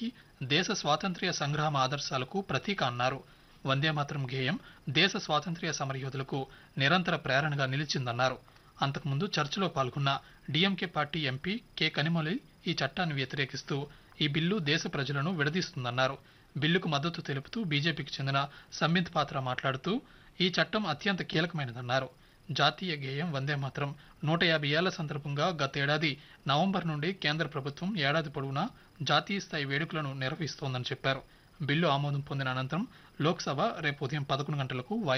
నిజానికి దేశ స్వాతంత్ర్య సంగ్రామ ఆదర్శాలకు ప్రతీక అన్నారు వందేమాతరం గేయం దేశ స్వాతంత్ర్య సమరయోధులకు నిరంతర ప్రేరణగా నిలిచిందన్నారు అంతకుముందు చర్చలో పాల్గొన్న DMK party MP K Kanimozhi ఈ చట్టాన్ని వ్యతిరేకిస్తూ ఈ బిల్లు దేశ ప్రజలను విడదీస్తుందన్నారు బిల్లుకు మద్దతు తెలుపుతూ బీజేపీకి చెందిన సంబిత్ పాత్ర మాట్లాడుతూ ఈ చట్టం అత్యంత కీలకమైనదన్నారు జాతీయ గేయం వందే మాత్రం నూట యాభై ఏళ్ల సందర్భంగా గతేడాది నవంబర్ నుండి కేంద్ర ప్రభుత్వం ఏడాది పొడవునా జాతీయ స్థాయి వేడుకలను నిర్వహిస్తోందని చెప్పారు బిల్లు ఆమోదం పొందిన అనంతరం లోక్సభ రేపు ఉదయం పదకొండు గంటలకు వాయిదా